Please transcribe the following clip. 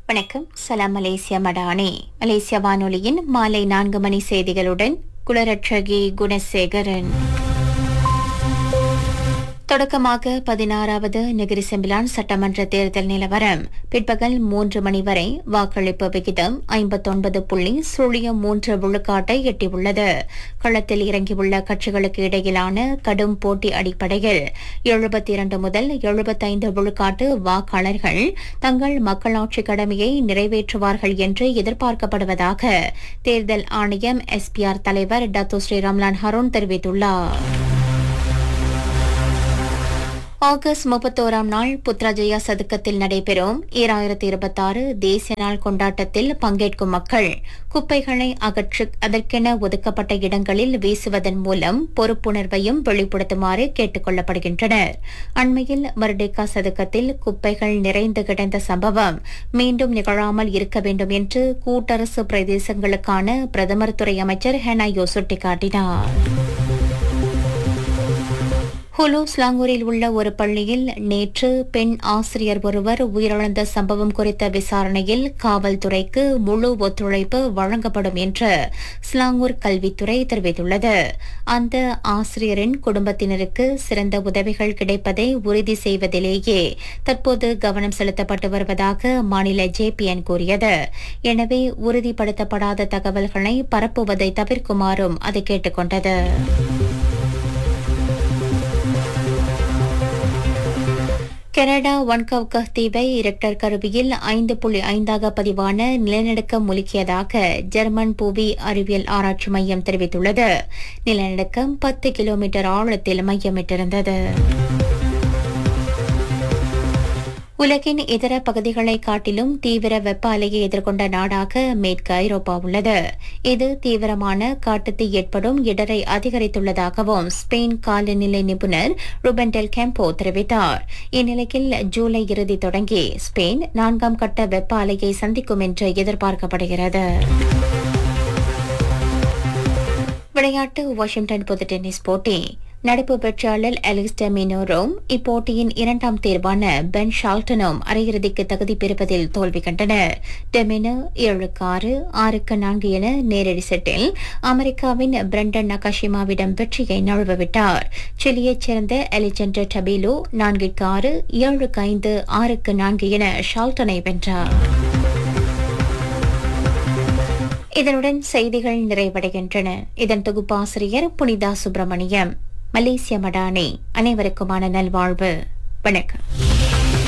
வணக்கம் சலாம் Malaysia Madani Malaysia வானொலியின் மாலை நான்கு மணி செய்திகளுடன் குலரட்சகி குணசேகரன் தொடக்கமாக பதினாறாவது நெகிரி செம்பிலான் சட்டமன்ற தேர்தல் நிலவரம் பிற்பகல் மூன்று மணி வரை வாக்களிப்பு விகிதம் ஐம்பத்தொன்பது புள்ளி சுழியம் மூன்று விழுக்காட்டை எட்டியுள்ளது களத்தில் இறங்கியுள்ள கட்சிகளுக்கு இடையிலான கடும் போட்டி அடிப்படையில் எழுபத்தி இரண்டு முதல் எழுபத்தைந்து விழுக்காட்டு வாக்காளர்கள் தங்கள் மக்களாட்சி கடமையை நிறைவேற்றுவார்கள் என்று எதிர்பார்க்கப்படுவதாக தேர்தல் ஆணையம் எஸ்பிஆர் தலைவர் டத்து ஸ்ரீ ரம்லான் ஹரோன் தெரிவித்துள்ளார் ஆகஸ்ட் முப்பத்தோராம் நாள் புத்ராஜயா சதுக்கத்தில் நடைபெறும் ஈராயிரத்தி இருபத்தாறு தேசிய நாள் கொண்டாட்டத்தில் பங்கேற்கும் மக்கள் குப்பைகளை அகற்றி அதற்கென ஒதுக்கப்பட்ட இடங்களில் வீசுவதன் மூலம் பொறுப்புணர்வையும் வெளிப்படுத்துமாறு கேட்டுக் கொள்ளப்படுகின்றனர் அண்மையில் மர்டேக்கா சதுக்கத்தில் குப்பைகள் நிறைந்து கிடந்த சம்பவம் மீண்டும் நிகழாமல் இருக்க வேண்டும் என்று கூட்டரசு பிரதேசங்களுக்கான பிரதமர் துறை அமைச்சர் ஹெனாயோ சுட்டிக்காட்டினார் ஹுலு ஸ்லாங்கூரில் உள்ள ஒரு பள்ளியில் நேற்று பெண் ஆசிரியர் ஒருவர் உயிரிழந்த சம்பவம் குறித்த விசாரணையில் காவல்துறைக்கு முழு ஒத்துழைப்பு வழங்கப்படும் என்று ஸ்லாங்கூர் கல்வித்துறை தெரிவித்துள்ளது அந்த ஆசிரியரின் குடும்பத்தினருக்கு சிறந்த உதவிகள் கிடைப்பதை உறுதி செய்வதிலேயே தற்போது கவனம் செலுத்தப்பட்டு வருவதாக மாநில ஜேபிஎன் கூறியது எனவே உறுதிப்படுத்தப்படாத தகவல்களை பரப்புவதை தவிர்க்குமாறும் அது கேட்டுக் கொண்டது கனடா ஒன்கவ்கஹ் தீவை ரெக்டர் கருவியில் ஐந்து புள்ளி ஐந்தாக பதிவான நிலநடுக்கம் முழுக்கியதாக ஜெர்மன் புவி அறிவியல் ஆராய்ச்சி மையம் தெரிவித்துள்ளது நிலநடுக்கம் பத்து கிலோமீட்டர் ஆழத்தில் மையமிட்டிருந்தது உலகின் இதர பகுதிகளை காட்டிலும் தீவிர வெப்ப அலையை எதிர்கொண்ட நாடாக மேற்கு ஐரோப்பா உள்ளது இது தீவிரமான காட்டுத்தீ ஏற்படும் இடரை அதிகரித்துள்ளதாகவும் ஸ்பெயின் காலநிலை நிபுணர் ருபன் டெல் கேம்போ தெரிவித்தார் இந்நிலையில் ஜூலை இறுதி தொடங்கி ஸ்பெயின் நான்காம் கட்ட வெப்ப அலையை சந்திக்கும் என்று எதிர்பார்க்கப்படுகிறது விளையாட்டு வாஷிங்டன் பொது டென்னிஸ் போட்டி நடப்பு வெற்றியாளர் அலிஸ்டர் மினோரோம் இப்போட்டியின் இரண்டாம் தேர்வான பென் ஷால்டனும் அரையிறுதிக்கு தகுதி பெறுவதில் தோல்வி கண்டனர் டெமினோ ஏழுக்கு ஆறு ஆறுக்கு நான்கு என நேரடி செட்டில் அமெரிக்காவின் பிரண்டன் நகாஷிமாவிடம் வெற்றியை நழுவவிட்டார் சிலியைச் சேர்ந்த அலிஜெண்டர் டபிலோ நான்கிற்கு ஆறு ஏழுக்கு ஐந்து ஆறுக்கு நான்கு என ஷால்டனை வென்றார் இதனுடன் செய்திகள் நிறைவடைகின்றன இதன் தொகுப்பாசிரியர் புனிதா சுப்பிரமணியம் மலேசிய மடானி அனைவருக்குமான நல்வாழ்வு வணக்கம்